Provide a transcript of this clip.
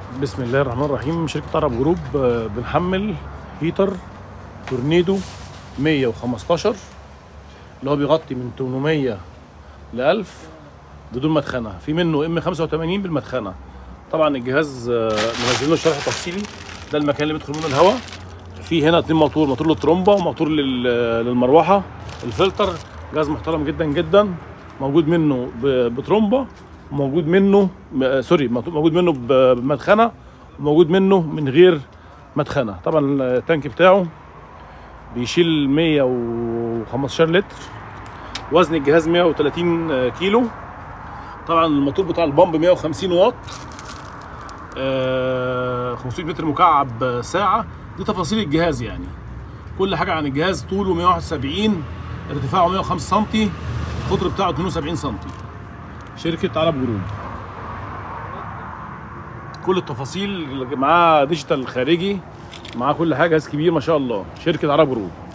بسم الله الرحمن الرحيم شركة عرب جروب آه، بنحمل هيتر تورنيدو 115 اللي هو بيغطي من 800 ل 1000 بدون مدخنة في منه ام 85 بالمدخنة طبعا الجهاز آه، منزلين له شرح تفصيلي ده المكان اللي بيدخل منه الهواء في هنا اتنين موتور موتور للترومبه وموتور لل- للمروحه الفلتر جهاز محترم جدا جدا موجود منه ب- بترومبه وموجود منه م- سوري موجود منه ب- بمدخنه وموجود منه من غير مدخنه طبعا التانك بتاعه بيشيل 115 لتر وزن الجهاز 130 كيلو طبعا الموتور بتاع البامب 150 واط آه، 500 متر مكعب ساعة دي تفاصيل الجهاز يعني كل حاجة عن الجهاز طوله 171 ارتفاعه 105 سم القطر بتاعه 72 سم شركة عرب جروب كل التفاصيل اللي معاه ديجيتال خارجي معاه كل حاجة جهاز كبير ما شاء الله شركة عرب جروب